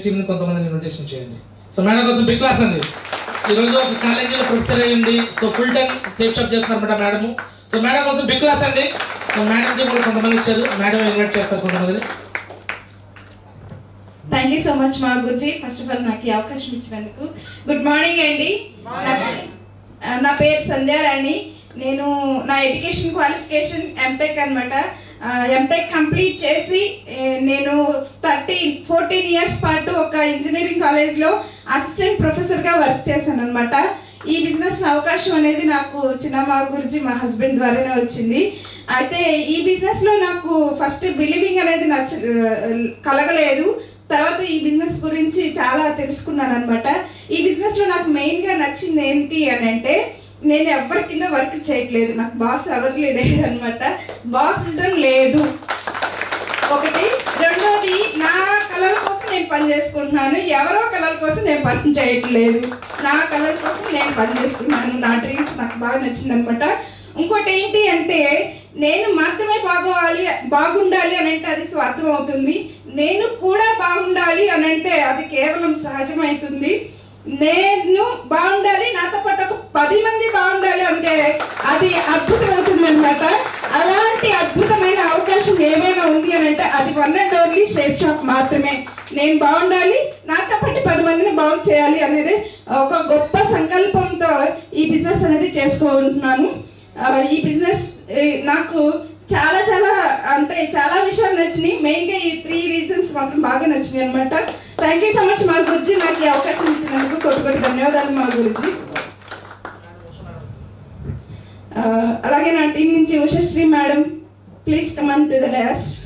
టీంని కొంతమందిని ఇన్విటేషన్ చేయండి సో మేడం కోసం బిగ్ క్లాస్ అండి ఈరోజు ఒక కాలేజీలో ప్రొఫెసర్ అయ్యింది so full time safe shop చేస్తారన్నమాట మేడము సో మేడం కోసం బిగ్ క్లాస్ అండి సో మేడంకి కూడా కొంతమంది ఇచ్చారు మేడం ఇన్వైట్ చేస్తారు కొంతమందిని థ్యాంక్ యూ సో మచ్ మా గురించి ఫస్ట్ ఆఫ్ ఆల్ నాకు ఈ అవకాశం ఇచ్చినందుకు గుడ్ మార్నింగ్ అండి నా- నా పేరు సంధ్యారాణి నేను నా ఎడ్యుకేషన్ క్వాలిఫికేషన్ ఎంటెక్ అనమాట ఎంటెక్ కంప్లీట్ చేసి ఏ, నేను థర్టీన్ ఫోర్టీన్ ఇయర్స్ పాటు ఒక ఇంజనీరింగ్ కాలేజ్లో అసిస్టెంట్ ప్రొఫెసర్గా వర్క్ చేశాను అనమాట ఈ బిజినెస్ అవకాశం అనేది నాకు చిన్నమ్మ గురించి మా హస్బెండ్ ద్వారానే వచ్చింది అయితే ఈ బిజినెస్లో నాకు ఫస్ట్ బిలీవింగ్ అనేది నచ్చ కలగలేదు తర్వాత ఈ బిజినెస్ గురించి చాలా తెలుసుకున్నాను అనమాట ఈ బిజినెస్ లో నాకు మెయిన్ గా నచ్చింది ఏంటి అని అంటే నేను ఎవరి కింద వర్క్ చేయట్లేదు నాకు బాస్ ఎవరు లేరు అనమాట బాసిజం లేదు ఒకటి రెండోది నా కళల కోసం నేను పని చేసుకుంటున్నాను ఎవరో కళల కోసం నేను పని చేయట్లేదు నా కళల కోసం నేను పని చేసుకుంటున్నాను నా డ్రీమ్స్ నాకు బాగా నచ్చింది అనమాట ఇంకోటి ఏంటి అంటే నేను మాత్రమే బాగోవాలి బాగుండాలి అని అంటే అది స్వార్థం అవుతుంది నేను కూడా బాగుండాలి అని అంటే అది కేవలం సహజమవుతుంది నేను బాగుండాలి నాతో పాటు ఒక పది మంది బాగుండాలి అంటే అది అద్భుతం అవుతుంది అనమాట అలాంటి అద్భుతమైన అవకాశం ఏమైనా ఉంది అని అంటే అది one and only shape shop మాత్రమే నేను బాగుండాలి నాతో పాటు పది మందిని బాగు చేయాలి అనేది ఒక గొప్ప సంకల్పంతో ఈ బిజినెస్ అనేది చేసుకుంటున్నాను ఆ, ఈ బిజినెస్ నాకు చాలా చాలా అంటే చాలా విషయాలు నచ్చినాయి మెయిన్గా ఈ త్రీ రీజన్స్ మాత్రం బాగా నచ్చినాయి అనమాట థ్యాంక్ యూ సో మచ్ మా గురించి నాకు ఈ అవకాశం ఇచ్చినందుకు కొట్టు కొట్టి ధన్యవాదాలు మా గురించి అలాగే నా టీం నుంచి Ushasri madam please come on to the dash